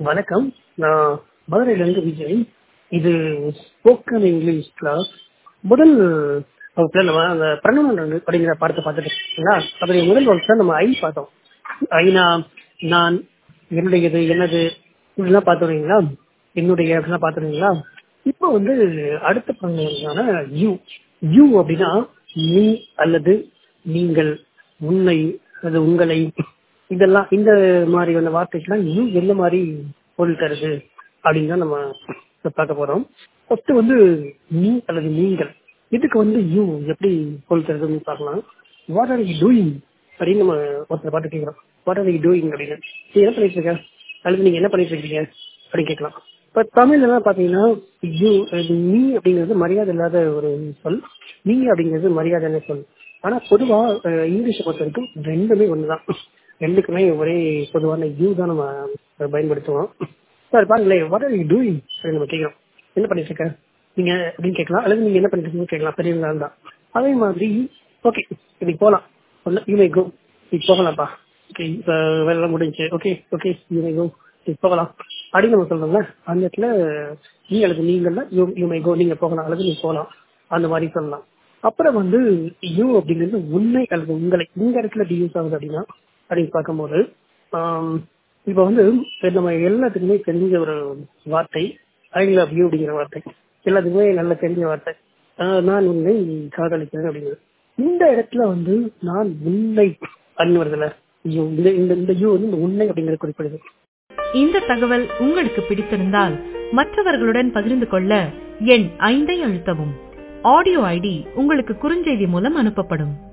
வணக்கம் நான் மதுரையிலிருந்து விஜய் இது ஸ்போக்கன் இங்கிலீஷ் கிளாஸ் முதல் வகுப்புல நம்ம அந்த பிரணவன் அப்படிங்கிற பாடத்தை பார்த்துட்டு இருக்கீங்களா அதோடைய முதல் வகுப்புல நம்ம ஐ பார்த்தோம் ஐநா நான் என்னுடையது என்னது இப்படிலாம் பார்த்துருவீங்களா என்னுடைய அப்படிலாம் பார்த்துருவீங்களா இப்போ வந்து அடுத்த பிரணவனான யூ யூ அப்படின்னா நீ அல்லது நீங்கள் உன்னை அல்லது உங்களை இதெல்லாம் இந்த மாதிரியான வார்த்தைக்கெல்லாம் யூ எந்த மாதிரி பொருள் தருது அப்படின்னு தான் நம்ம பார்க்க போறோம் ஃபர்ஸ்ட் வந்து நீ அல்லது நீங்கள் இதுக்கு வந்து யூ எப்படி பொருள் தருதுன்னு பார்க்கலாம் வாட் ஆர் யூ டூயிங் அப்படின்னு நம்ம ஒருத்தர் பாட்டு கேட்குறோம் வாட் ஆர் யூ டூயிங் அப்படின்னு நீ என்ன பண்ணிட்டு இருக்க அல்லது நீங்க என்ன பண்ணிட்டு இருக்கீங்க அப்படின்னு கேட்கலாம் இப்ப தமிழ்லாம் பாத்தீங்கன்னா யூ நீ அப்படிங்கிறது மரியாதை இல்லாத ஒரு சொல் நீங்க அப்படிங்கிறது மரியாதையான சொல் ஆனா பொதுவா இங்கிலீஷை பொறுத்த வரைக்கும் ரெண்டுமே ஒண்ணுதான் ரெண்டுக்குமே ஒரே பொதுவான யூ தான் நம்ம பயன்படுத்துவோம் சார் பாருங்களேன் வாட் ஆர் யூ டூயிங் அப்படின்னு நம்ம கேட்கிறோம் என்ன பண்ணிட்டு இருக்க நீங்க அப்படின்னு கேட்கலாம் அல்லது நீங்க என்ன பண்ணிட்டு இருக்கீங்கன்னு கேட்கலாம் பெரியவங்களா இருந்தா அதே மாதிரி ஓகே இன்னைக்கு போகலாம் யூ மே கோ இன்னைக்கு போகலாம்ப்பா ஓகே இப்போ வேலை முடிஞ்சு okay okay you may go இன்னைக்கு போகலாம் அப்படின்னு நம்ம சொல்றோம்ல அந்த இடத்துல நீ அல்லது நீங்கள்ல யூ யூ மே கோ நீங்க போகலாம் அல்லது நீங்க போகலாம் அந்த மாதிரி சொல்லலாம் அப்புறம் வந்து யூ அப்படிங்கிறது உண்மை அல்லது உங்களை இந்த இடத்துல எப்படி யூஸ் ஆகுது அப்படின்னா அப்படின்னு பார்க்கும்போது இப்போ வந்து நம்ம எல்லாத்துக்குமே தெரிஞ்ச ஒரு வார்த்தை ஐ லவ் யூ அப்படிங்கிற வார்த்தை எல்லாத்துக்குமே நல்ல தெரிஞ்ச வார்த்தை நான் உன்னை காதலிக்கிறேன் அப்படிங்கிறது இந்த இடத்துல வந்து நான் உன்னை அப்படின்னு வருதுல யூ இந்த இந்த இந்த யூ வந்து இந்த உண்மை அப்படிங்கிறது குறிப்பிடுது இந்த தகவல் உங்களுக்கு பிடித்திருந்தால் மற்றவர்களுடன் பகிர்ந்து கொள்ள எண் ஐந்தை அழுத்தவும் ஆடியோ ஐடி உங்களுக்கு குறுஞ்செய்தி மூலம் அனுப்பப்படும்